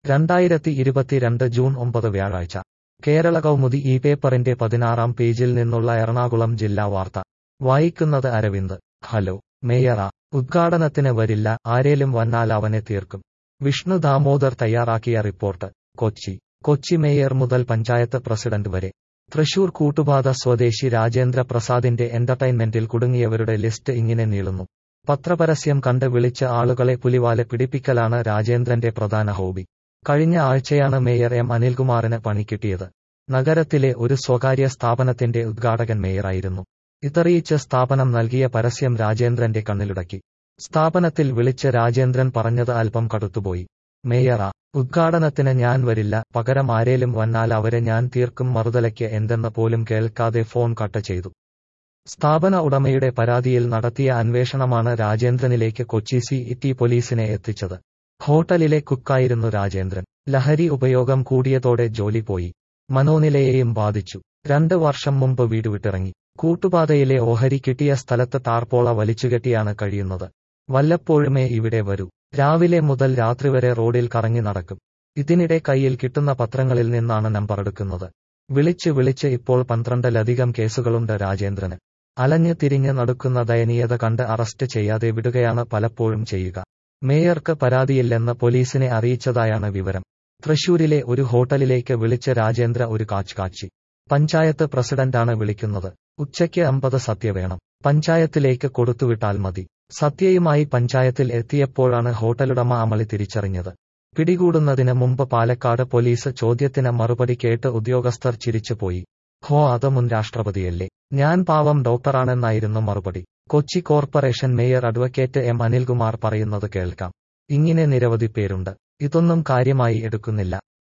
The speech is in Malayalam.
രണ്ടായിരത്തി ഇരുപത്തിരണ്ട് ജൂൺ ഒമ്പത് വ്യാഴാഴ്ച കേരള കൗമുദി ഈ പേപ്പറിന്റെ പതിനാറാം പേജിൽ നിന്നുള്ള എറണാകുളം ജില്ലാ വാർത്ത വായിക്കുന്നത് അരവിന്ദ് ഹലോ മേയറ ഉദ്ഘാടനത്തിന് വരില്ല ആരേലും വന്നാൽ അവനെ തീർക്കും വിഷ്ണു ദാമോദർ തയ്യാറാക്കിയ റിപ്പോർട്ട് കൊച്ചി കൊച്ചി മേയർ മുതൽ പഞ്ചായത്ത് പ്രസിഡന്റ് വരെ തൃശൂർ കൂട്ടുപാത സ്വദേശി രാജേന്ദ്ര പ്രസാദിന്റെ എന്റർടൈൻമെന്റിൽ കുടുങ്ങിയവരുടെ ലിസ്റ്റ് ഇങ്ങനെ നീളുന്നു പത്രപരസ്യം കണ്ട് വിളിച്ച് ആളുകളെ പുലിവാലെ പിടിപ്പിക്കലാണ് രാജേന്ദ്രന്റെ പ്രധാന ഹോബി കഴിഞ്ഞ ആഴ്ചയാണ് മേയർ എം അനിൽകുമാറിന് പണി കിട്ടിയത് നഗരത്തിലെ ഒരു സ്വകാര്യ സ്ഥാപനത്തിന്റെ ഉദ്ഘാടകൻ മേയറായിരുന്നു ഇതറിയിച്ച് സ്ഥാപനം നൽകിയ പരസ്യം രാജേന്ദ്രന്റെ കണ്ണിലുടക്കി സ്ഥാപനത്തിൽ വിളിച്ച് രാജേന്ദ്രൻ പറഞ്ഞത് അല്പം കടുത്തുപോയി മേയറ ഉദ്ഘാടനത്തിന് ഞാൻ വരില്ല പകരം ആരേലും വന്നാൽ അവരെ ഞാൻ തീർക്കും മറുതലയ്ക്ക് എന്തെന്ന് പോലും കേൾക്കാതെ ഫോൺ കട്ട് ചെയ്തു സ്ഥാപന ഉടമയുടെ പരാതിയിൽ നടത്തിയ അന്വേഷണമാണ് രാജേന്ദ്രനിലേക്ക് കൊച്ചി സി ടി പോലീസിനെ എത്തിച്ചത് ഹോട്ടലിലെ കുക്കായിരുന്നു രാജേന്ദ്രൻ ലഹരി ഉപയോഗം കൂടിയതോടെ ജോലി പോയി മനോനിലയെയും ബാധിച്ചു രണ്ട് വർഷം മുമ്പ് വീട് വിട്ടിറങ്ങി കൂട്ടുപാതയിലെ ഓഹരി കിട്ടിയ സ്ഥലത്ത് ടാർപോള വലിച്ചുകെട്ടിയാണ് കഴിയുന്നത് വല്ലപ്പോഴുമേ ഇവിടെ വരൂ രാവിലെ മുതൽ രാത്രി വരെ റോഡിൽ കറങ്ങി നടക്കും ഇതിനിടെ കയ്യിൽ കിട്ടുന്ന പത്രങ്ങളിൽ നിന്നാണ് നമ്പർ എടുക്കുന്നത് വിളിച്ച് വിളിച്ച് ഇപ്പോൾ പന്ത്രണ്ടിലധികം കേസുകളുണ്ട് രാജേന്ദ്രന് അലഞ്ഞ് തിരിഞ്ഞ് നടക്കുന്ന ദയനീയത കണ്ട് അറസ്റ്റ് ചെയ്യാതെ വിടുകയാണ് പലപ്പോഴും ചെയ്യുക മേയർക്ക് പരാതിയില്ലെന്ന് പോലീസിനെ അറിയിച്ചതായാണ് വിവരം തൃശൂരിലെ ഒരു ഹോട്ടലിലേക്ക് വിളിച്ച് രാജേന്ദ്ര ഒരു കാച്ച് കാച്ചി പഞ്ചായത്ത് പ്രസിഡന്റാണ് വിളിക്കുന്നത് ഉച്ചയ്ക്ക് അമ്പത് സത്യ വേണം പഞ്ചായത്തിലേക്ക് കൊടുത്തുവിട്ടാൽ മതി സത്യയുമായി പഞ്ചായത്തിൽ എത്തിയപ്പോഴാണ് ഹോട്ടലുടമ അമളി തിരിച്ചറിഞ്ഞത് പിടികൂടുന്നതിന് മുമ്പ് പാലക്കാട് പോലീസ് ചോദ്യത്തിന് മറുപടി കേട്ട് ഉദ്യോഗസ്ഥർ ചിരിച്ചുപോയി ഹോ അത് മുൻ രാഷ്ട്രപതിയല്ലേ ഞാൻ പാവം ഡോക്ടറാണെന്നായിരുന്നു മറുപടി Kochi corporation mayor advocate M Anilkumar പറയുന്നത് കേൾക്കാം ഇങ്ങനെ നിരവധി പേരുണ്ട് ഇതൊന്നും കാര്യമായി എടുക്കുന്നില്ല